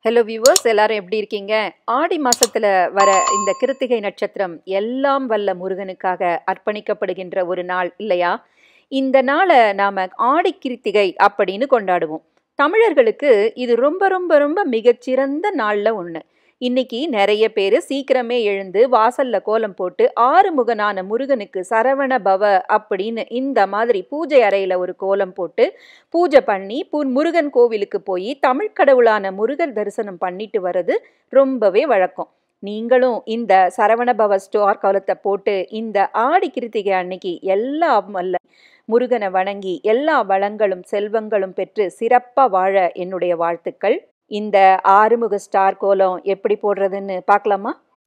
hello viewers எல்லாரும் எப்படி இருக்கீங்க ஆடி மாசத்துல வர இந்த கிருத்திகை நட்சத்திரம் எல்லாம் வல்ல முருகனுக்காக அர்ப்பணிக்கப்படுகின்ற ஒரு நாள் இல்லையா இந்த நாளை நாம ஆடி கிருத்திகை அப்படின்னு கொண்டாடுவோம் தமிழர்களுக்கு இது ரொம்ப ரொம்ப ரொம்ப மிகச்சிறந்த நாள்ல ஒன்று இன்னைக்கு நிறைய பேர் சீக்கிரமே எழுந்து வாசல்ல கோலம் போட்டு ஆறுமுகனான முருகனுக்கு சரவண பவ அப்படின்னு இந்த மாதிரி பூஜை அறையில ஒரு கோலம் போட்டு பூஜை பண்ணி பூ முருகன் கோவிலுக்கு போய் தமிழ் கடவுளான முருகர் தரிசனம் பண்ணிட்டு வர்றது ரொம்பவே வழக்கம் நீங்களும் இந்த சரவணபவ ஸ்டோர் கோலத்தை போட்டு இந்த ஆடி கிருத்திகை அன்னைக்கு எல்லாம் அல்ல முருகனை வணங்கி எல்லா வளங்களும் செல்வங்களும் பெற்று சிறப்பாக வாழ என்னுடைய வாழ்த்துக்கள் இந்த ஆறுமுக ஸ்டார் கோலம் எப்படி போடுறதுன்னு பார்க்கலாமா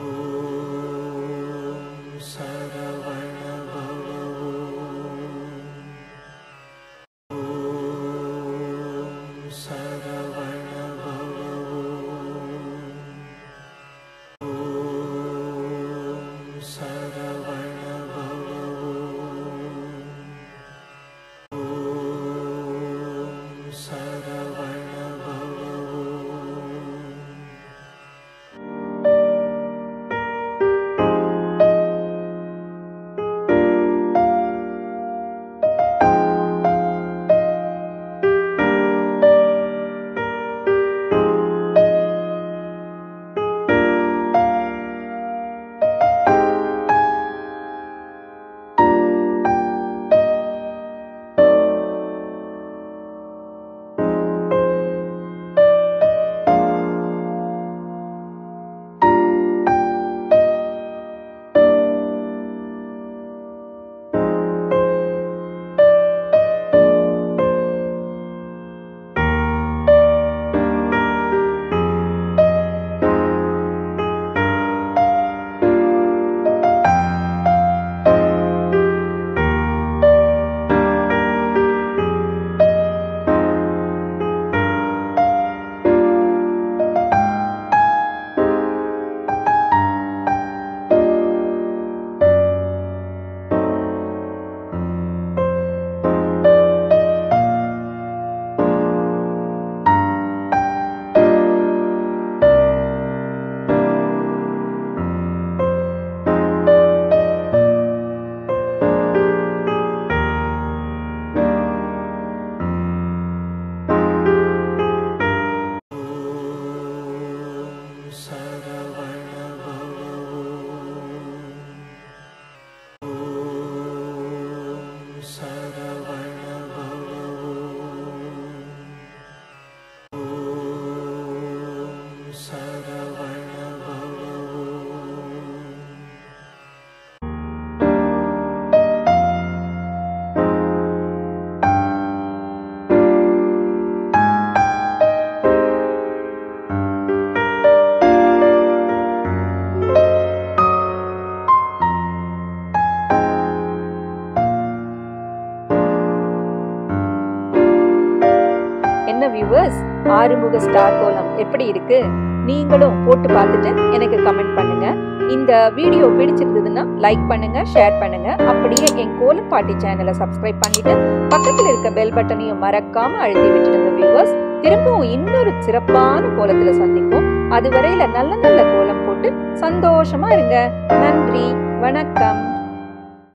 என்ன வியூவர்ஸ் ஆறுமுக ஸ்டார் கோலம் எப்படி இருக்கு நீங்களும் போட்டு பார்த்துட்டு எனக்கு கமெண்ட் பண்ணுங்க இந்த வீடியோ பிடிச்சிருந்ததுன்னா லைக் பண்ணுங்க ஷேர் பண்ணுங்க அப்படியே என் கோலப்பாட்டி சேனலை சப்ஸ்கிரைப் பண்ணிட்டு பக்கத்தில் இருக்க பெல் பட்டனையும் மறக்காம அழுத்தி விட்டுடுங்க வியூவர்ஸ் திரும்பவும் இன்னொரு சிறப்பான கோலத்துல சந்திப்போம் அதுவரையில நல்ல நல்ல கோலம் போட்டு சந்தோஷமா இருங்க நன்றி வணக்கம்